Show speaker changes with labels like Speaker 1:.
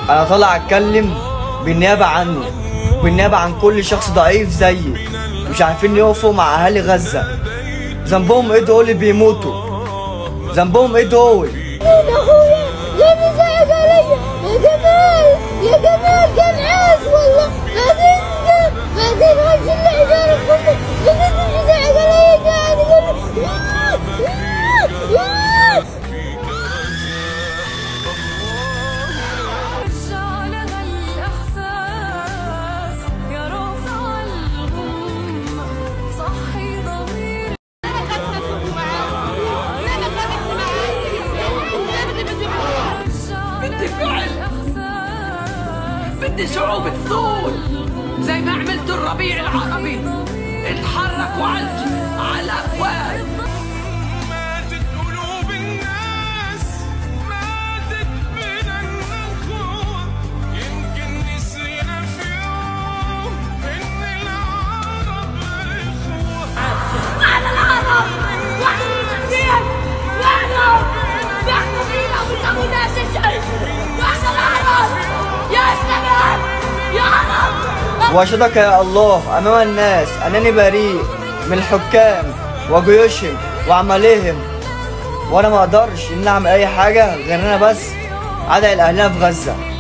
Speaker 1: انا طالع اتكلم بالنيابه عنه بالنيابه عن كل شخص ضعيف زيي مش عارفين يقفوا مع اهالي غزه ذنبهم ايه دول اللي بيموتوا ذنبهم ايه دول
Speaker 2: مين اخويا ليه بيزعق عليا يا جمال يا جمال كان عاش والله بعدين بعدين هاش الحجارة كله بعدين بيزعق عليا قاعد يقول لي
Speaker 3: شعلها الإحساس يا رافع الغمة صحي ضميري
Speaker 4: بدي فعل بدي شعوب تثور زي ما عملتوا الربيع العربي اتحركوا على على الابواب
Speaker 5: ماتت قلوب الناس ماتت من النخوة يمكن نسينا في يوم إن العرب إخوة
Speaker 1: واشهدك يا الله امام الناس انني بريء من الحكام وجيوشهم وعملهم وانا ما اقدرش ان اعمل اي حاجه غير ان انا بس ادعي لاهلنا في غزه